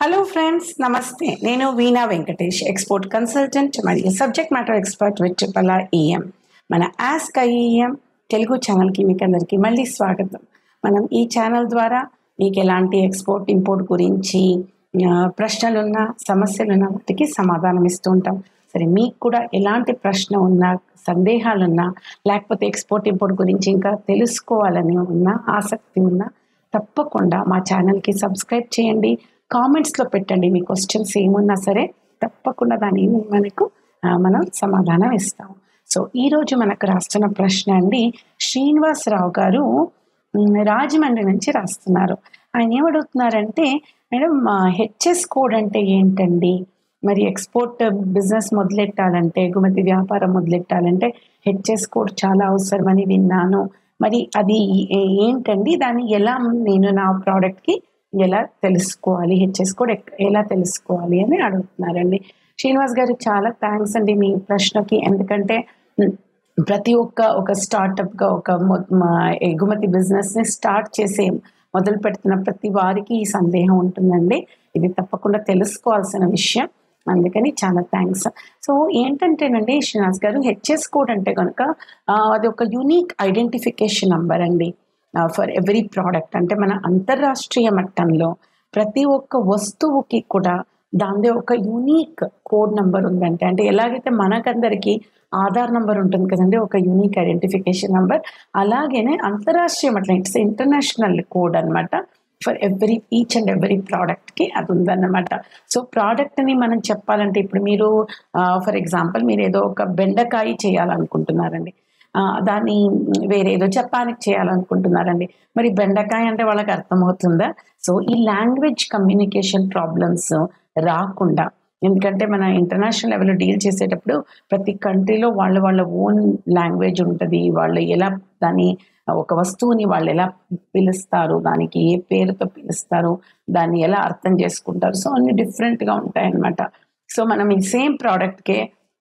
hello friends నమస్తే నేను Veena Venkatesh export consultant మరియు subject matter expert with triple EM మన ఆస్క్ ఐఈఎం తెలుగు ఛానల్కి మీకు అందరికీ మళ్ళీ స్వాగతం మనం ఈ ఛానల్ ద్వారా మీకు ఎలాంటి ఎక్స్పోర్ట్ ఇంపోర్ట్ గురించి ఆ, ప్రశ్నలున్నా సమస్యలున్నా వాటికి సమాధానం ఇస్తూ ఉంటాం సరే మీకు కూడా ఎలాంటి ప్రశ్న ఉన్నా సందేహాలున్నా లేకపోతే ఎక్స్పోర్ట్ ఇంపోర్ట్ గురించి ఇంకా తెలుసుకోవాలని ఉన్నా ఆసక్తి ఉన్నా తప్పకుండా మా ఛానల్కి సబ్స్క్రైబ్ చేయండి కామెంట్స్లో పెట్టండి మీ క్వశ్చన్స్ ఏమున్నా సరే తప్పకుండా దాని మనకు ఆ, మనం సమాధానం ఇస్తాం సో ఈరోజు మనకు రాస్తున్న ప్రశ్న అండి శ్రీనివాసరావు గారు ఉమ్, రాజమండ్రి నుంచి రాస్తున్నారు ఆయన ఏమడుగుతున్నారంటే మేడం హెచ్ఎస్ కోడ్ అంటే ఏంటండి మరి ఎక్స్పోర్ట్ బిజినెస్ మొదలెట్టాలంటే ఎగుమతి వ్యాపారం మొదలెట్టాలంటే హెచ్ఎస్ కోడ్ చాలా అవసరమని విన్నాను మరి అది ఏ- ఏంటండి దాన్ని ఎలా నేను నా ప్రోడక్ట్కి ఎలా తెలుసుకోవాలి హెచ్ఎస్ కోడ్ ఎక్- ఎలా తెలుసుకోవాలి అని అడుగుతున్నారండి శ్రీనివాస్ గారు చాలా థ్యాంక్స్ అండి మీ ప్రశ్నకి ఎందుకంటే ఉమ్, ప్రతి ఒక్క ఒక స్టార్టప్గా ఒక మొ- మా ఎగుమతి బిజినెస్ని స్టార్ట్ చేసే మొదలు పెడుతున్న ప్రతి వారికి ఈ సందేహం ఉంటుందండి ఇది తప్పకుండా తెలుసుకోవాల్సిన విషయం అందుకని చాలా థ్యాంక్స్ సో ఏంటంటేనండి శ్రీనివాస్ గారు హెచ్ఎస్ కోడ్ అంటే కనుక ఆ, అది ఒక యూనిక్ ఐడెంటిఫికేషన్ నంబర్ అండి ఫర్ ఎవ్రీ ప్రోడక్ట్ అంటే మన అంతర్రాష్ట్రీయ మట్టంలో ప్రతి ఒక్క వస్తువుకి కూడా దానిదే ఒక యూనిక్ కోడ్ నంబర్ ఉందంటే అంటే ఎలాగైతే మనకందరికీ ఆధార్ నంబర్ ఉంటుంది కదండి ఒక యూనిక్ ఐడెంటిఫికేషన్ నంబర్ అలాగేనే అంతర్రాష్ట్రీయ మట్టం ఇట్స్ ఇంటర్నేషనల్ కోడ్ అన్నమాట for every each and every ప్రోడక్ట్కి అది ఉందన్నమాట సో ప్రోడక్ట్ని మనం చెప్పాలంటే ఇప్పుడు మీరు ఫర్ ఎగ్జాంపుల్ మీరు ఏదో ఒక బెండకాయ చేయాలనుకుంటున్నారండి ఆ, దాన్ని వేరే ఏదో జపాన్కి చేయాలనుకుంటున్నారండి మరి బెండకాయ అంటే వాళ్ళకి అర్థమవుతుందా సో ఈ లాంగ్వేజ్ కమ్యూనికేషన్ ప్రాబ్లమ్స్ రాకుండా ఎందుకంటే మన ఇంటర్నేషనల్ లెవెల్లో డీల్ చేసేటప్పుడు ప్రతి కంట్రీలో వాళ్ళ వాళ్ళ ఓన్ లాంగ్వేజ్ ఉంటుంది వాళ్ళు ఎలా దాన్ని ఒక వస్తువుని వాళ్ళు ఎలా పిలుస్తారు దానికి ఏ పేరుతో పిలుస్తారు దాన్ని ఎలా అర్థం చేసుకుంటారు సో అన్ని డిఫరెంట్గా ఉంటాయి అన్నమాట సో మనం ఈ సేమ్ ప్రోడక్ట్కే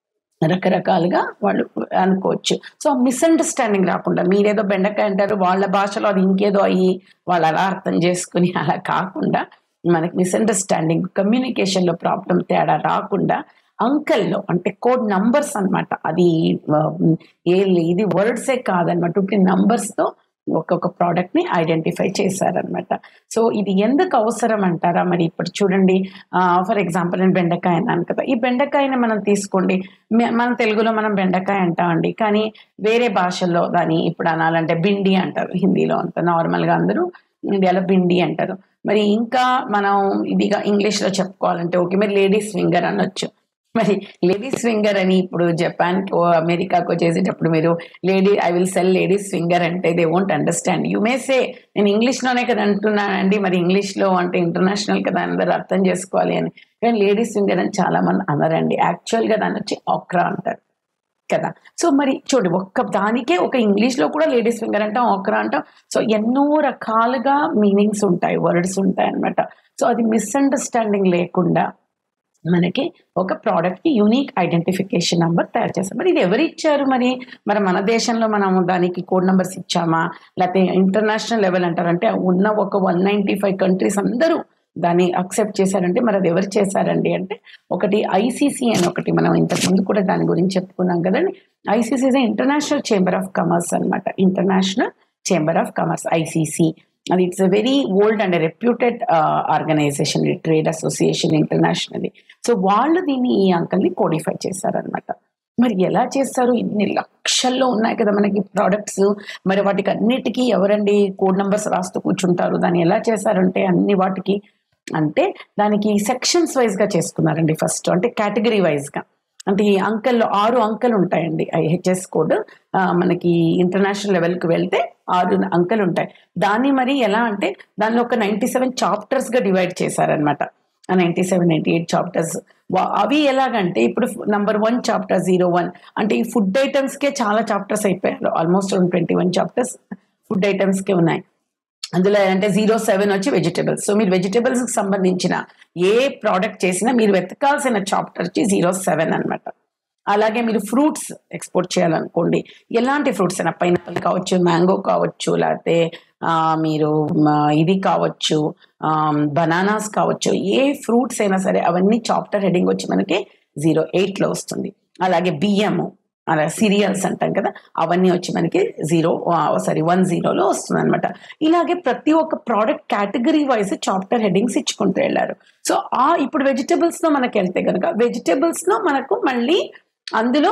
రకరకాలుగా వాళ్ళు అనుకోవచ్చు సో మిస్అండర్స్టాండింగ్ రాకుండా మీరేదో బెండకాయ అంటారు వాళ్ళ భాషలో అది ఇంకేదో అయ్యి వాళ్ళు అలా అర్థం చేసుకుని అలా కాకుండా మనకి మిస్అండర్స్టాండింగ్ కమ్యూనికేషన్లో ప్రాబ్లం తేడా రాకుండా అంకెల్లో అంటే కోడ్ నంబర్స్ అన్నమాట అది ఆ, ఏ ఇది వర్డ్సే కాదనమాట ఉట్టి నంబర్స్తో ఒక్కొక్క ప్రోడక్ట్ని ఐడెంటిఫై చేశారనమాట సో ఇది ఎందుకు అవసరం అంటారా మరి ఇప్పుడు చూడండి ఫర్ ఎగ్జాంపుల్ నేను బెండకాయ అన్నాను కదా ఈ బెండకాయని మనం తీసుకోండి మే- మన తెలుగులో మనం బెండకాయ అంటామండి కానీ వేరే భాషల్లో దాన్ని ఇప్పుడు అనాలంటే బిండి అంటారు హిందీలో అంత నార్మల్గా అందరూ ఇండియాలో బిండి అంటారు మరి ఇంకా మనం ఇదిగా ఇంగ్లీష్లో చెప్పుకోవాలంటే ఓకే మరి లేడీస్ ఫింగర్ అనొచ్చు మరి లేడీస్ ఫింగర్ అని ఇప్పుడు జపాన్కో అమెరికాకో చేసేటప్పుడు మీరు lady I will sell ladies finger అంటే they won't understand you may say నేను ఇంగ్లీష్లోనే కదా అంటున్నానండి మరి ఇంగ్లీష్లో అంటే ఇంటర్నేషనల్ కదా అందరూ అర్థం చేసుకోవాలి అని కానీ లేడీస్ ఫింగర్ అని చాలా మంది అనరండి యాక్చువల్గా దాన్ని వచ్చి ఆక్రా అంటారు కదా సో మరి చూడండి ఒక్క దానికే ఒక ఇంగ్లీష్లో కూడా లేడీస్ ఫింగర్ అంటాం ఆక్రా అంటాం సో ఎన్నో రకాలుగా మీనింగ్స్ ఉంటాయి వర్డ్స్ ఉంటాయి అన్నమాట సో అది మిస్అండర్స్టాండింగ్ లేకుండా మనకి ఒక ప్రోడక్ట్కి యూనిక్ ఐడెంటిఫికేషన్ నెంబర్ తయారు చేస్తాం మరి ఇది ఎవరు ఇచ్చారు మరి మరి మన దేశంలో మనం దానికి కోడ్ నెంబర్స్ ఇచ్చామా లేకపోతే ఇంటర్నేషనల్ లెవెల్ అంటారంటే ఉన్న ఒక వన్ నైంటీ ఫైవ్ కంట్రీస్ అందరూ దాన్ని అక్సెప్ట్ చేశారంటే మరి అది ఎవరు చేశారండి అంటే ఒకటి ఐసీసీ అని ఒకటి మనం ఇంతకుముందు కూడా దాని గురించి చెప్పుకున్నాం కదండి ICC international chamber of commerce అన్నమాట international chamber of commerce ICC అది it's a very old and reputed organisation trade association internationally so వాళ్ళు దీన్ని ఈ అంకల్ని కోడిఫై చేశారనమాట మరి ఎలా చేస్తారు ఇన్ని లక్షల్లో ఉన్నాయి కదా మనకి ప్రోడక్ట్స్ మరి వాటికి అన్నిటికీ ఎవరండి కోడ్ నెంబర్స్ రాస్తూ కూర్చుంటారు దాన్ని ఎలా చేశారంటే అన్ని వాటికి అంటే దానికి సెక్షన్స్ వైజ్గా చేసుకున్నారండి ఫస్ట్ అంటే కేటగిరీ వైజ్గా అంటే ఈ అంకెల్లో ఆరు అంకెలు ఉంటాయండి హెచ్ఎస్ కోడ్ మనకి ఇంటర్నేషనల్ లెవెల్కి వెళ్తే ఆరు అంకెలు ఉంటాయి దాన్ని మరి ఎలా అంటే దానిలో ఒక నైంటీ సెవెన్ చాప్టర్స్గా డివైడ్ చేశారనమాట ninety seven ninety eight chapters అవి ఎలాగంటే ఇప్పుడు number one chapter zero one అంటే ఈ ఫుడ్ ఐటమ్స్కే చాలా చాప్టర్స్ అయిపోయారు almost twenty one chapters food ఐటమ్స్కే ఉన్నాయి అందులో అంటే జీరో సెవెన్ వచ్చి వెజిటేబుల్స్ సో మీరు వెజిటేబుల్స్కి సంబంధించిన ఏ ప్రోడక్ట్ చేసినా మీరు వెతకాల్సిన చాప్టర్ వచ్చి జీరో సెవెన్ అనమాట అలాగే మీరు ఫ్రూట్స్ ఎక్స్పోర్ట్ చేయాలనుకోండి ఎలాంటి ఫ్రూట్స్ అయినా పైనాపిల్ కావచ్చు మ్యాంగో కావచ్చు లేకపోతే ఆ, మీరు మ, ఇది కావచ్చు బనానాస్ కావచ్చు ఏ ఫ్రూట్స్ అయినా సరే అవన్నీ చాప్టర్ హెడింగ్ వచ్చి మనకి జీరో ఎయిట్లో వస్తుంది అలాగే బియ్యము అలా సీరియల్స్ అంటాం కదా అవన్నీ వచ్చి మనకి జీరో సారీ వన్ జీరోలో వస్తుంది అనమాట ఇలాగే ప్రతి ఒక్క product category wise chapter headings ఇచ్చుకుంటూ వెళ్ళారు సో ఆ ఇప్పుడు వెజిటబుల్స్ లో మనకి వెళ్తే కనుక వెజిటబుల్స్ లో మనకు మళ్ళీ అందులో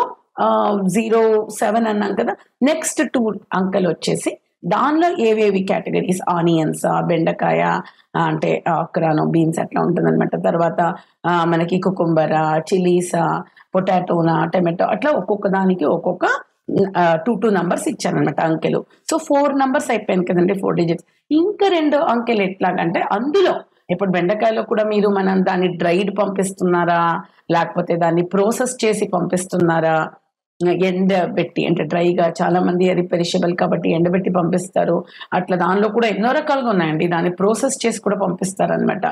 జీరో సెవెన్ అన్నాం కదా నెక్స్ట్ టూ అంకెలు వచ్చేసి దానిలో ఏవేవి కేటగిరీస్ ఆనియన్స్ బెండకాయ ఆ, అంటే ఆక్రాను బీన్స్ అట్లా ఉంటుందన్నమాట తర్వాత ఆ, మనకి కుకుంబర చిల్లీసా పొటాటోనా టమాటో అట్లా ఒక్కొక్క దానికి ఒక్కొక్క టూ టూ నంబర్స్ ఇచ్చారనమాట అంకెలు సో ఫోర్ నంబర్స్ అయిపోయింది కదండి ఫోర్ డిజిట్స్ ఇంకా రెండు అంకెలు ఎట్లాగంటే అందులో ఇప్పుడు బెండకాయలో కూడా మీరు మనం దాన్ని డ్రైడ్ పంపిస్తున్నారా లేకపోతే దాన్ని ప్రాసెస్ చేసి పంపిస్తున్నారా ఎండబెట్టి అంటే డ్రైగా చాలా మంది అది పెరిషబుల్ కాబట్టి ఎండబెట్టి పంపిస్తారు అట్లా దానిలో కూడా ఎన్నో రకాలుగా ఉన్నాయండి దాన్ని ప్రాసెస్ చేసి కూడా పంపిస్తారు అనమాట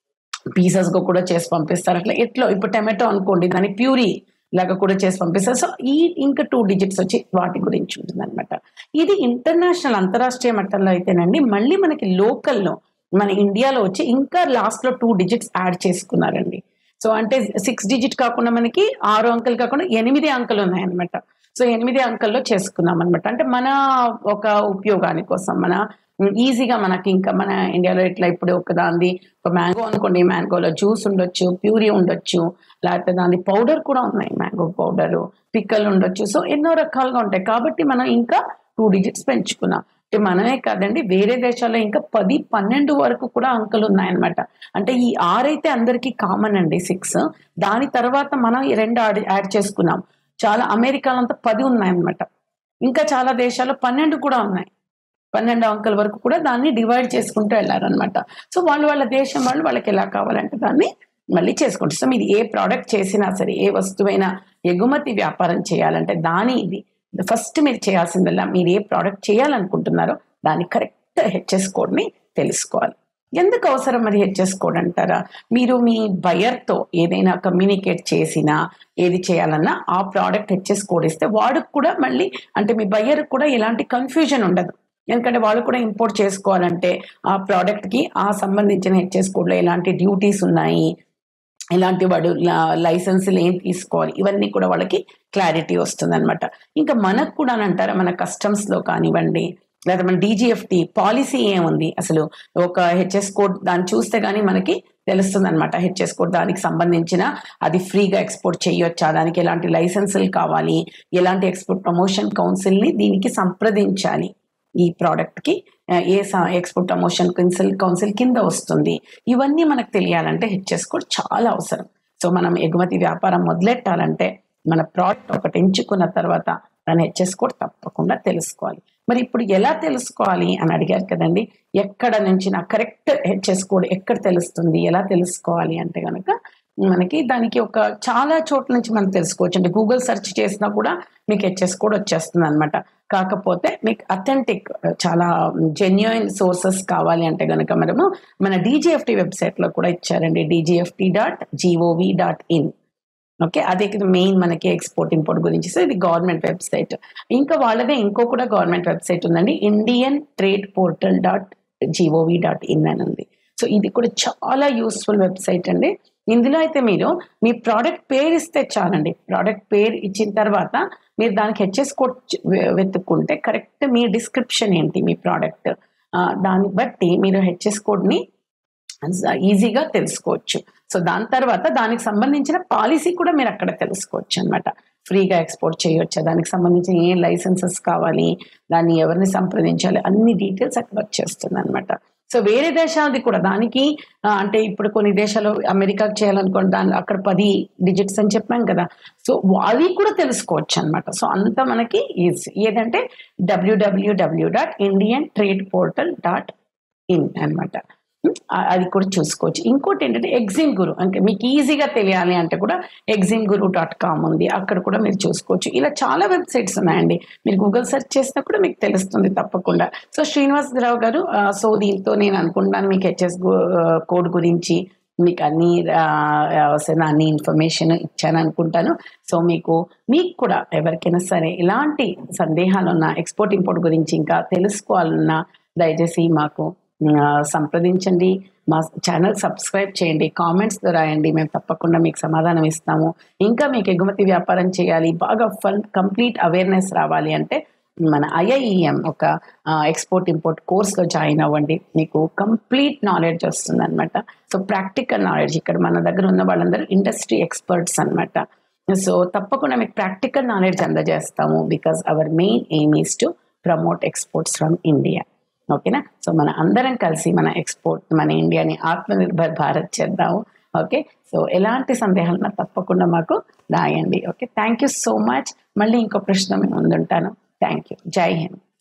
పీసెస్ గా కూడా చేసి పంపిస్తారు అట్లా ఎట్లా ఇప్పుడు టమాటో అనుకోండి దాన్ని ప్యూరీ లాగా కూడా చేసి పంపిస్తారు సో ఈ ఇంకా టూ డిజిట్స్ వచ్చి వాటి గురించి ఉంటుంది అనమాట ఇది ఇంటర్నేషనల్ అంతరాష్ట్రీయ మట్టంలో అయితేనండి మళ్ళీ మనకి లోకల్లో మన ఇండియాలో వచ్చి ఇంకా లాస్ట్ లో టూ డిజిట్స్ యాడ్ చేసుకున్నారండి సో అంటే సిక్స్ డిజిట్ కాకుండా మనకి ఆరు అంకెలు కాకుండా ఎనిమిది అంకెలు ఉన్నాయన్నమాట సో ఎనిమిది అంకెల్లో చేసుకున్నాం అనమాట అంటే మన ఒక ఉపయోగాని కోసం మన ఈజీగా మనకి ఇంకా మన ఇండియాలో ఇట్లా ఇప్పుడు ఒక దాని ఒక మ్యాంగో అనుకోండి మ్యాంగోలో జ్యూస్ ఉండొచ్చు ప్యూరీ ఉండొచ్చు లేకపోతే దాని పౌడర్ కూడా ఉన్నాయి మ్యాంగో పౌడర్ పిక్కలు ఉండొచ్చు సో ఎన్నో రకాలుగా ఉంటాయి కాబట్టి మనం ఇంకా టూ డిజిట్స్ పెంచుకున్నాం అంటే మనమే కాదండి వేరే దేశాల్లో ఇంకా పది పన్నెండు వరకు కూడా అంకెలు ఉన్నాయన్నమాట అంటే ఈ ఆరైతే అందరికీ కామన్ అండి సిక్స్ దాని తర్వాత మనం ఈ రెండు యాడ్ యాడ్ చేసుకున్నాం చాలా అమెరికాలో అంతా పది ఉన్నాయన్నమాట ఇంకా చాలా దేశాల్లో పన్నెండు కూడా ఉన్నాయి పన్నెండు అంకెల వరకు కూడా దాన్ని డివైడ్ చేసుకుంటూ వెళ్ళారనమాట సో వాళ్ళు వాళ్ళ దేశం వాళ్ళు వాళ్ళకి ఎలా కావాలంటే దాన్ని మళ్ళీ చేసుకుంటారు సో మీరు ఏ ప్రోడక్ట్ చేసినా సరే ఏ వస్తువైనా ఎగుమతి వ్యాపారం చేయాలంటే దాని ఇది ఫస్ట్ మీరు చేయాల్సిందల్లా మీరు ఏ ప్రోడక్ట్ చేయాలనుకుంటున్నారో దాని కరెక్ట్ హెచ్ఎస్ కోడ్ని తెలుసుకోవాలి ఎందుకు అవసరం మరి హెచ్ఎస్ కోడ్ అంటారా మీరు మీ బయర్తో ఏదైనా కమ్యూనికేట్ చేసినా ఏది చేయాలన్నా ఆ ప్రోడక్ట్ హెచ్ఎస్ కోడ్ ఇస్తే వాడికి కూడా మళ్ళీ అంటే మీ బయ్యర్ కూడా ఎలాంటి కన్ఫ్యూజన్ ఉండదు ఎందుకంటే వాళ్ళు కూడా ఇంపోర్ట్ చేసుకోవాలంటే ఆ ప్రోడక్ట్కి ఆ సంబంధించిన హెచ్ఎస్ కోడ్లో ఎలాంటి డ్యూటీస్ ఉన్నాయి ఎలాంటి వాడు లైసెన్సులు ఏం తీసుకోవాలి ఇవన్నీ కూడా వాళ్ళకి క్లారిటీ వస్తుంది అనమాట ఇంకా మనకు కూడా అంటారా మన కస్టమ్స్లో కానివ్వండి లేదా మన డీజీఎఫ్టీ పాలసీ ఏముంది అసలు ఒక హెచ్ఎస్ కోడ్ దాన్ని చూస్తే కానీ మనకి తెలుస్తుంది అనమాట హెచ్ఎస్ కోడ్ దానికి సంబంధించిన అది ఫ్రీగా ఎక్స్పోర్ట్ చేయొచ్చా దానికి ఎలాంటి లైసెన్సులు కావాలి ఎలాంటి ఎక్స్పోర్ట్ ప్రమోషన్ కౌన్సిల్ని దీనికి సంప్రదించాలి ఈ ప్రోడక్ట్కి ఏ ఎక్స్పోర్ట్ ప్రమోషన్ కౌన్సిల్ కౌన్సిల్ కింద వస్తుంది ఇవన్నీ మనకు తెలియాలంటే హెచ్ఎస్ కోడ్ చాలా అవసరం సో మనం ఎగుమతి వ్యాపారం మొదలెట్టాలంటే మన ప్రోడక్ట్ ఒకటి ఎంచుకున్న తర్వాత దాని హెచ్ఎస్ కోడ్ తప్పకుండా తెలుసుకోవాలి మరి ఇప్పుడు ఎలా తెలుసుకోవాలి అని అడిగారు కదండి ఎక్కడ నుంచి నా కరెక్ట్ హెచ్ఎస్ కోడ్ ఎక్కడ తెలుస్తుంది ఎలా తెలుసుకోవాలి అంటే కనుక మనకి దానికి ఒక చాలా చోట్ల నుంచి మనం తెలుసుకోవచ్చు అంటే గూగుల్ సెర్చ్ చేసినా కూడా మీకు హెచ్ఎస్ కోడ్ వచ్చేస్తుంది అనమాట కాకపోతే మీకు అథెంటిక్ చాలా జెన్యున్ సోర్సెస్ కావాలి అంటే కనుక మనము మన డీజీఎఫ్టీ వెబ్సైట్లో కూడా ఇచ్చారండి DGFT dot G O V dot in okay అదే మెయిన్ మనకి ఎక్స్పోర్ట్ ఇంపోర్ట్ గురించి సో ఇది గవర్నమెంట్ వెబ్సైట్ ఇంకా వాళ్ళదే ఇంకో కూడా గవర్నమెంట్ వెబ్సైట్ ఉందండి Indian trade portal dot G O V dot in అని ఉంది సో ఇది కూడా చాలా యూస్ఫుల్ వెబ్సైట్ అండి ఇందులో అయితే మీరు మీ ప్రోడక్ట్ పేరు ఇస్తే చాలండి ప్రోడక్ట్ పేరు ఇచ్చిన తర్వాత మీరు దానికి హెచ్ఎస్ కోడ్ వెతుక్కుంటే కరెక్ట్ మీ డిస్క్రిప్షన్ ఏంటి మీ ప్రోడక్ట్ దాన్ని బట్టి మీరు హెచ్ఎస్ కోడ్ని ఈజీగా తెలుసుకోవచ్చు సో దాని తర్వాత దానికి సంబంధించిన పాలసీ కూడా మీరు అక్కడ తెలుసుకోవచ్చు అనమాట ఫ్రీగా ఎక్స్పోర్ట్ చేయొచ్చా దానికి సంబంధించిన ఏ లైసెన్సెస్ కావాలి దాన్ని ఎవరిని సంప్రదించాలి అన్ని డీటెయిల్స్ అక్కడ వచ్చేస్తుంది అనమాట సో వేరే దేశాలది కూడా దానికి అంటే ఇప్పుడు కొన్ని దేశాలు అమెరికాకి చేయాలనుకోండి దాని అక్కడ పది డిజిట్స్ అని చెప్పాం కదా సో అవి కూడా తెలుసుకోవచ్చు అనమాట సో అంత మనకి ఈజీ ఏదంటే W W W dot Indian trade portal dot in అనమాట అది కూడా చూసుకోవచ్చు ఇంకోటి ఏంటంటే ఎగ్జిమ్ గురు అంటే మీకు ఈజీగా తెలియాలి అంటే కూడా ఎగ్జిమ్ గురు డాట్ కామ్ ఉంది అక్కడ కూడా మీరు చూసుకోవచ్చు ఇలా చాలా వెబ్సైట్స్ ఉన్నాయండి మీరు గూగుల్ సెర్చ్ చేసినా కూడా మీకు తెలుస్తుంది తప్పకుండా సో శ్రీనివాసరావు గారు సో దీంతో నేను అనుకుంటున్నాను మీకు హెచ్ఎస్ కోడ్ గురించి మీకు అన్ని ఆ, అవసరం అన్ని ఇన్ఫర్మేషన్ ఇచ్చాను అనుకుంటాను సో మీకు మీకు కూడా ఎవరికైనా సరే ఇలాంటి సందేహాలు ఉన్న ఎక్స్పోర్ట్ ఇంపోర్ట్ గురించి ఇంకా తెలుసుకోవాలన్నా దయచేసి మాకు ఆ, సంప్రదించండి మా ఛానల్ సబ్స్క్రైబ్ చేయండి కామెంట్స్ రాయండి మేము తప్పకుండా మీకు సమాధానం ఇస్తాము ఇంకా మీకు ఎగుమతి వ్యాపారం చేయాలి బాగా ఫన్ కంప్లీట్ అవేర్నెస్ రావాలి అంటే మన ఐఐఈఎం ఒక ఎక్స్పోర్ట్ ఇంపోర్ట్ కోర్స్లో జాయిన్ అవ్వండి మీకు కంప్లీట్ నాలెడ్జ్ వస్తుంది అనమాట సో ప్రాక్టికల్ నాలెడ్జ్ ఇక్కడ మన దగ్గర ఉన్న వాళ్ళందరూ ఇండస్ట్రీ ఎక్స్పర్ట్స్ అన్నమాట సో తప్పకుండా మీకు ప్రాక్టికల్ నాలెడ్జ్ అందజేస్తాము because our main aim is to promote exports from India ఓకేనా సో మన అందరం కలిసి మన ఎక్స్పోర్ట్ మన ఇండియాని ఆత్మనిర్భర్ భారత్ చేద్దాము ఓకే సో ఎలాంటి సందేహాలు ఉన్నా తప్పకుండా మాకు రాయండి okay thank you so much మళ్ళీ ఇంకో ప్రశ్న మేము ముందుంటాను థ్యాంక్ యూ జై హింద్